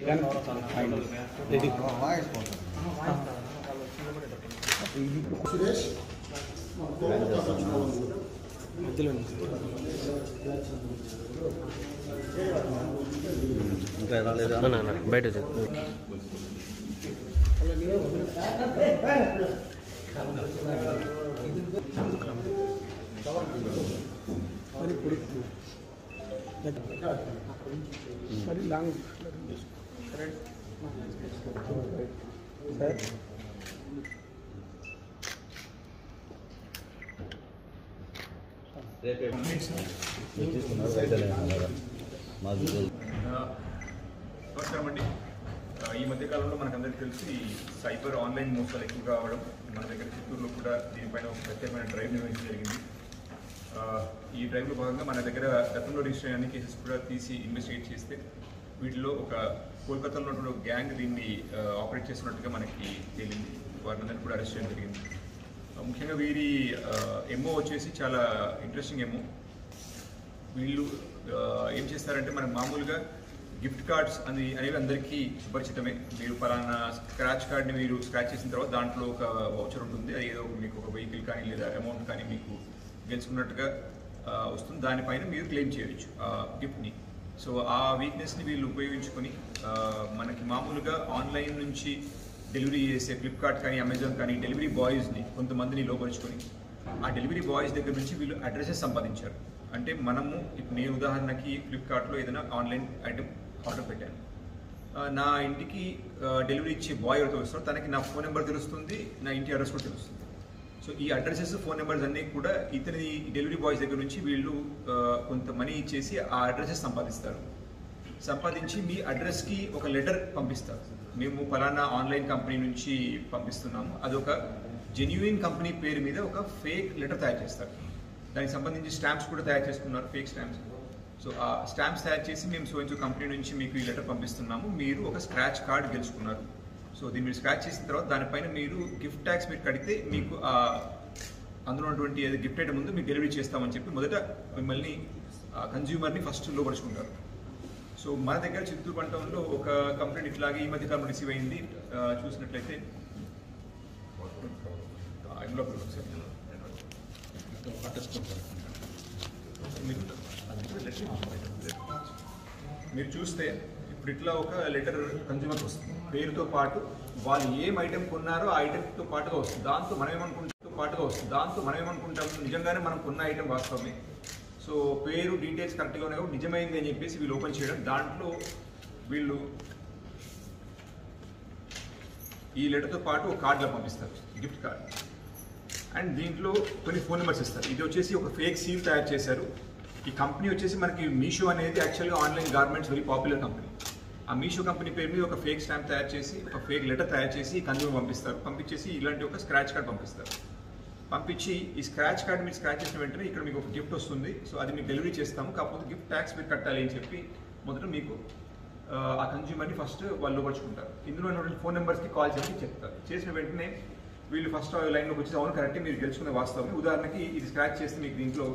సురేష్ ఇంకా రాలేదా బయట మరి లాంగ్ సార్ రేపే తీసుకున్నారు రైతులే అన్నారు మాది నమస్కారం అండి ఆ, ఈ మధ్య కాలంలో మనకందరికీ తెలిసి సైబర్ ఆన్లైన్ మోసాలు ఎక్కువగా అవడం మన దగ్గర చిత్తూరులో కూడా దీనిపైన ఒక ప్రత్యేకమైన డ్రైవ్ నిర్వహించడం జరిగింది ఆ, ఈ డ్రైవ్లో భాగంగా మన దగ్గర గతంలో రిజిస్టర్ అయిన అన్ని కేసెస్ కూడా తీసి ఇన్వెస్టిగేట్ చేస్తే వీటిలో ఒక కోల్కతాలో ఉన్నటువంటి ఒక గ్యాంగ్ దీన్ని ఆపరేట్ చేస్తున్నట్టుగా మనకి తేలింది వారిని కూడా అరెస్ట్ చేయడం జరిగింది ఆ, ముఖ్యంగా వీరి ఎంఓ వచ్చేసి చాలా ఇంట్రెస్టింగ్ ఎంఓ వీళ్ళు ఆ, ఏం చేస్తారంటే మనకు మామూలుగా గిఫ్ట్ కార్డ్స్ అని అనేవి అందరికీ సుపరిచితమే మీరు పలానా స్క్రాచ్ కార్డ్ని మీరు స్క్రాచ్ చేసిన తర్వాత దాంట్లో ఒక వౌచర్ ఉంటుంది అది ఏదో ఒక మీకు ఒక వెహికల్ కానీ లేదా అమౌంట్ కానీ మీకు గెలుచుకున్నట్టుగా ఆ, వస్తుంది దానిపైన మీరు క్లెయిమ్ చేయొచ్చు ఆ గిఫ్ట్ని సో ఆ వీక్నెస్ని వీళ్ళు ఉపయోగించుకొని ఆ, మనకి మామూలుగా ఆన్లైన్ నుంచి డెలివరీ చేసే ఫ్లిప్కార్ట్ కానీ అమెజాన్ కానీ డెలివరీ బాయ్స్ని కొంతమందిని లోపరుచుకొని ఆ డెలివరీ బాయ్స్ దగ్గర నుంచి వీళ్ళు అడ్రసెస్ సంపాదించారు అంటే మనము ఇప్పుడు నేను ఉదాహరణకి ఫ్లిప్కార్ట్లో ఏదైనా ఆన్లైన్ ఐటమ్ ఆర్డర్ పెట్టాను ఆ, నా ఇంటికి ఆ, డెలివరీ ఇచ్చే బాయ్ ఎవరితో వస్తారో తనకి నా ఫోన్ నెంబర్ తెలుస్తుంది నా ఇంటి అడ్రస్ కూడా తెలుస్తుంది సో ఈ అడ్రసెస్ ఫోన్ నెంబర్స్ అన్నీ కూడా ఇతని డెలివరీ బాయ్స్ దగ్గర నుంచి వీళ్ళు ఆ, కొంత మనీ ఇచ్చేసి ఆ అడ్రసెస్ సంపాదిస్తారు సంపాదించి మీ అడ్రస్కి ఒక లెటర్ పంపిస్తారు మేము ఫలానా ఆన్లైన్ కంపెనీ నుంచి పంపిస్తున్నాము అదొక జెన్యున్ కంపెనీ పేరు మీద ఒక ఫేక్ లెటర్ తయారు చేస్తారు దానికి సంబంధించి స్టాంప్స్ కూడా తయారు చేసుకున్నారు ఫేక్ స్టాంప్స్ సో ఆ స్టాంప్స్ తయారు చేసి మేము సో ఇంచు కంపెనీ నుంచి మీకు ఈ లెటర్ పంపిస్తున్నాము మీరు ఒక స్క్రాచ్ కార్డ్ గెలుచుకున్నారు సో దీన్ని మీరు స్క్రాచ్ చేసిన తర్వాత దానిపైన మీరు గిఫ్ట్ ట్యాక్స్ మీరు కడితే మీకు ఆ అందులో ఉన్నటువంటి ఏది గిఫ్ట్ ఐటమ్ ముందు మీకు డెలివరీ చేస్తామని చెప్పి మొదట మిమ్మల్ని కన్జ్యూమర్ని ఫస్ట్ లోపరుచుకుంటారు సో మన దగ్గర చిత్తూరు పంటంలో ఒక కంప్లైంట్ ఇట్లాగే ఈ మధ్య కాలం రిసీవ్ అయింది ఆ, చూసినట్లయితే ఆ, ఇందులో ఒకసారి. మీరు చూస్తే ఇప్పుడు ఇట్లా ఒక లెటర్ కన్జ్యూమర్కి వస్తుంది పేరుతో పాటు వాళ్ళు ఏం ఐటెం కొన్నారో ఆ ఐటెంతో పాటుగా వస్తుంది దాంతో మనం ఏమనుకుంటాం పాటుగా వస్తుంది దాంతో మనం ఏమనుకుంటాం నిజంగానే మనం కొన్న ఐటెం వాస్తవమే సో పేరు డీటెయిల్స్ కరెక్ట్గా ఉన్నాయి కాబట్టి నిజమైంది అని చెప్పేసి వీళ్ళు ఓపెన్ చేయడం దాంట్లో వీళ్ళు ఈ లెటర్తో పాటు ఒక కార్డులో పంపిస్తారు గిఫ్ట్ కార్డ్ అండ్ దీంట్లో కొన్ని ఫోన్ నెంబర్స్ ఇస్తారు ఇది వచ్చేసి ఒక ఫేక్ సీల్ తయారు చేశారు ఈ కంపెనీ వచ్చేసి మనకి మీషో అనేది యాక్చువల్గా online garments very popular company ఆ మీషో కంపెనీ పేరు మీద ఒక ఫేక్ స్టాంప్ తయారు చేసి ఒక ఫేక్ లెటర్ తయారు చేసి కన్జ్యూమర్ పంపిస్తారు పంపించేసి ఇలాంటి ఒక స్క్రాచ్ కార్డ్ పంపిస్తారు పంపించి ఈ స్క్రాచ్ కార్డ్ మీరు స్క్రాచ్ చేసిన వెంటనే ఇక్కడ మీకు ఒక గిఫ్ట్ వస్తుంది సో అది మీకు డెలివరీ చేస్తాము కాకపోతే గిఫ్ట్ ట్యాక్స్ మీరు కట్టాలి అని చెప్పి మొదట మీకు ఆ, ఆ కన్జ్యూమర్ని ఫస్ట్ వాళ్ళు లోపరుచుకుంటారు ఇందులో ఉన్నటువంటి ఫోన్ నెంబర్స్కి కాల్ చేసి చెప్తారు చేసిన వెంటనే వీళ్ళు ఫస్ట్ లైన్లోకి వచ్చి అవును కరెక్ట్ మీరు గెలుచుకునే వాస్తవమే ఉదాహరణకి ఇది స్క్రాచ్ చేస్తే మీకు దీంట్లో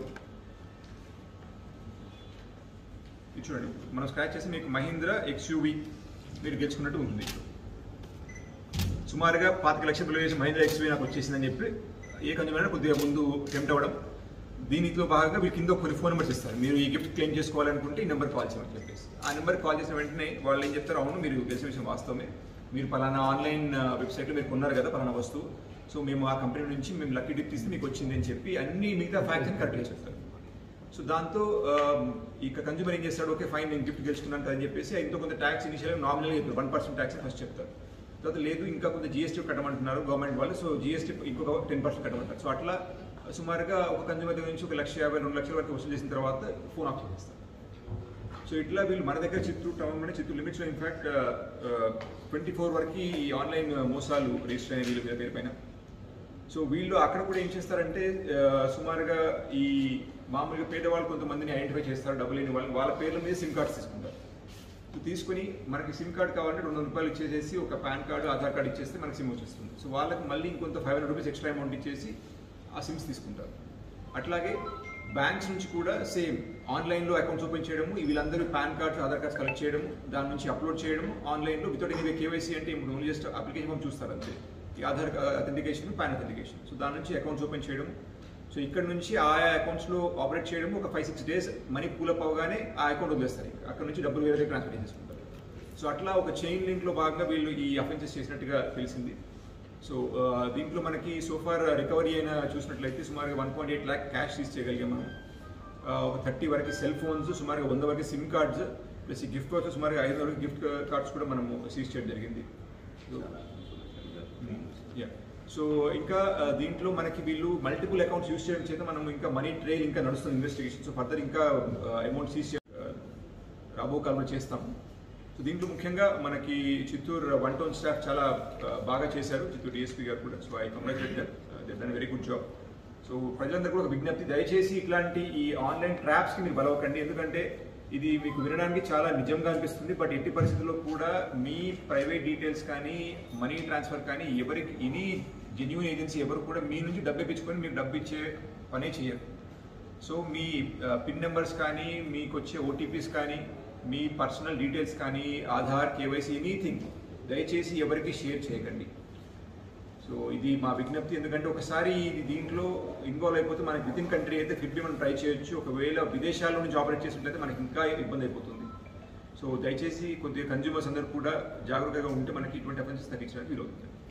ఇది చూడండి మనం స్క్రాచ్ చేసి మీకు మహీంద్రా ఎక్స్యూవి మీరు గెలుచుకున్నట్టు ఉంటుంది సుమారుగా పాతిక లక్షల బిల్లు చేసి మహీంద్రా ఎక్స్యూవి నాకు వచ్చేసిందని చెప్పి ఏ కన్జ్యూమర్ కొద్దిగా ముందు టెంప్ట్ అవ్వడం దీనితో భాగంగా వీళ్ళు కింద కొన్ని ఫోన్ నెంబర్స్ ఇస్తారు మీరు ఈ గిఫ్ట్ క్లెయిమ్ చేసుకోవాలనుకుంటే ఈ నెంబర్ కాల్ చేయమని చెప్పేసి ఆ నెంబర్ కాల్ చేసిన వెంటనే వాళ్ళు ఏం చెప్తారు అవును మీరు గెలిచిన విషయం వాస్తవమే మీరు పలానా ఆన్లైన్ వెబ్సైట్లో మీరు కొన్నారు కదా పలానా వస్తువు సో మేము ఆ కంపెనీ నుంచి మేము లక్కీ డిప్ తీస్తే మీకు వచ్చింది అని చెప్పి అన్ని మిగతా ఫ్యాక్ట్స్ అని కరెక్ట్గా చెప్తారు సో దాంతో ఆ, ఇక కన్జ్యూమర్ ఏం చేస్తాడు ఓకే ఫైన్ నేను గిఫ్ట్ గెలుచుకున్నాను కదా అని చెప్పేసి ఎంతో కొంత ట్యాక్స్ ఇనిషియల్ నామినల్ చెప్తారు వన్ పర్సెంట్ ట్యాక్స్ ఫస్ట్ చెప్తారు తర్వాత లేదు ఇంకా కొంత జిఎస్టీ కట్టమంటున్నారు గవర్నమెంట్ వాళ్ళు సో జిఎస్టీ ఇంకొక టెన్ పర్సెంట్ కట్టమంటారు సో అట్లా సుమారుగా ఒక కన్జ్యూమర్ దగ్గర నుంచి ఒక లక్ష యాభై రెండు లక్షల వరకు వసూలు చేసిన తర్వాత ఫోన్ ఆఫ్ చేస్తారు సో ఇట్లా వీళ్ళు మన దగ్గర చిత్తూరు టౌన్లోనే చిత్తూరు లిమిట్స్లో ఇన్ఫాక్ట్ ట్వంటీ ఫోర్ వరకు ఈ ఆన్లైన్ మోసాలు రిజిస్టర్ అయిన వీళ్ళ పేరు పైన సో వీళ్ళు అక్కడ కూడా ఏం చేస్తారంటే ఆ, సుమారుగా ఈ మామూలుగా పేదవాళ్ళు కొంతమందిని ఐడెంటిఫై చేస్తారు డబ్బులు లేని వాళ్ళు వాళ్ళ పేర్ల మీద సిమ్ కార్డ్స్ తీసుకుంటారు సో తీసుకుని మనకి సిమ్ కార్డ్ కావాలంటే రెండు వందల రూపాయలు ఇచ్చేసేసి ఒక పాన్ కార్డు ఆధార్ కార్డు ఇచ్చేస్తే మనకి సిమ్ వచ్చేస్తుంది సో వాళ్ళకి మళ్ళీ ఇంకొంత five hundred rupees extra amount ఇచ్చేసి ఆ సిమ్స్ తీసుకుంటారు అట్లాగే బ్యాంక్స్ నుంచి కూడా సేమ్ ఆన్లైన్లో అకౌంట్స్ ఓపెన్ చేయడము ఈ వీళ్ళందరూ PAN cards Aadhaar cards collect చేయడం దాని నుంచి అప్లోడ్ చేయడం ఆన్లైన్లో వితౌట్ ఎనీ కేవైసీ అంటే ఇప్పుడు ఓన్లీ జస్ట్ అప్లికేషన్ ఫామ్ చూస్తారు అంతే ఈ Aadhaar authentication PAN authentication so దాని నుంచి అకౌంట్స్ ఓపెన్ చేయడం సో ఇక్కడ నుంచి ఆయా అకౌంట్స్లో ఆపరేట్ చేయడం ఒక five six days money pool up అవగానే ఆ అకౌంట్ వదిలేస్తారు ఇంకా. అక్కడ నుంచి డబ్బులు వేరే ట్రాన్స్ఫర్ చేసుకుంటారు సో అట్లా ఒక చైన్ లింక్లో భాగంగా వీళ్ళు ఈ అఫెన్సెస్ చేసినట్టుగా తెలిసింది సో ఆ, దీంట్లో మనకి సోఫార్ రికవరీ అయిన చూసినట్లయితే సుమారుగా one point eight lakh cash seize చేయగలిగాం మనం ఆ, ఒక థర్టీ వరకు సెల్ ఫోన్స్ సుమారుగా వంద వరకు సిమ్ కార్డ్స్ ప్లస్ ఈ గిఫ్ట్ వచ్చి సుమారుగా ఐదు వరకు గిఫ్ట్ కార్డ్స్ కూడా మనము సీజ్ చేయడం జరిగింది యా సో ఇంకా ఆ, దీంట్లో మనకి వీళ్ళు మల్టిపుల్ అకౌంట్స్ యూస్ చేయడం చేత మనం ఇంకా మనీ ట్రైల్ ఇంకా నడుస్తుంది ఇన్వెస్టిగేషన్ సో ఫర్దర్ ఇంకా అమౌంట్ సీజ్ రాబో కాలంలో చేస్తాం సో దీంట్లో ముఖ్యంగా మనకి చిత్తూరు వన్ టౌన్ స్టాఫ్ చాలా ఆ, బాగా చేశారు చిత్తూరు డిఎస్పీ గారు కూడా so I congratulate that very good job so ప్రజలందరూ కూడా ఒక విజ్ఞప్తి దయచేసి ఇట్లాంటి ఈ ఆన్లైన్ ట్రాప్స్కి మీరు బలవకండి ఎందుకంటే ఇది మీకు వినడానికి చాలా నిజంగా అనిపిస్తుంది బట్ ఎట్టి పరిస్థితుల్లో కూడా మీ ప్రైవేట్ డీటెయిల్స్ కానీ మనీ ట్రాన్స్ఫర్ కానీ ఎవరికి ఎనీ జెన్యున్ ఏజెన్సీ ఎవరు కూడా మీ నుంచి డబ్బు ఇప్పించుకొని మీకు డబ్బు ఇచ్చే పనే చేయరు సో మీ పిన్ నెంబర్స్ కానీ మీకు వచ్చే ఓటీపీస్ కానీ మీ పర్సనల్ డీటెయిల్స్ కానీ ఆధార్ కేవైసీ ఎనీథింగ్ దయచేసి ఎవరికి షేర్ చేయకండి సో ఇది మా విజ్ఞప్తి ఎందుకంటే ఒకసారి ఇది దీంట్లో ఇన్వాల్వ్ అయిపోతే మనకి విత్ ఇన్ కంట్రీ అయితే ఫిఫ్టీ మనం ట్రై చేయొచ్చు ఒకవేళ విదేశాల నుంచి ఆపరేట్ చేసినట్లయితే మనకి ఇంకా ఇబ్బంది అయిపోతుంది సో దయచేసి కొద్దిగా కన్జ్యూమర్స్ అందరూ కూడా జాగ్రత్తగా ఉంటే మనకి ఇటువంటి అఫెన్సెస్ తగ్గించడానికి వీలవుతుంది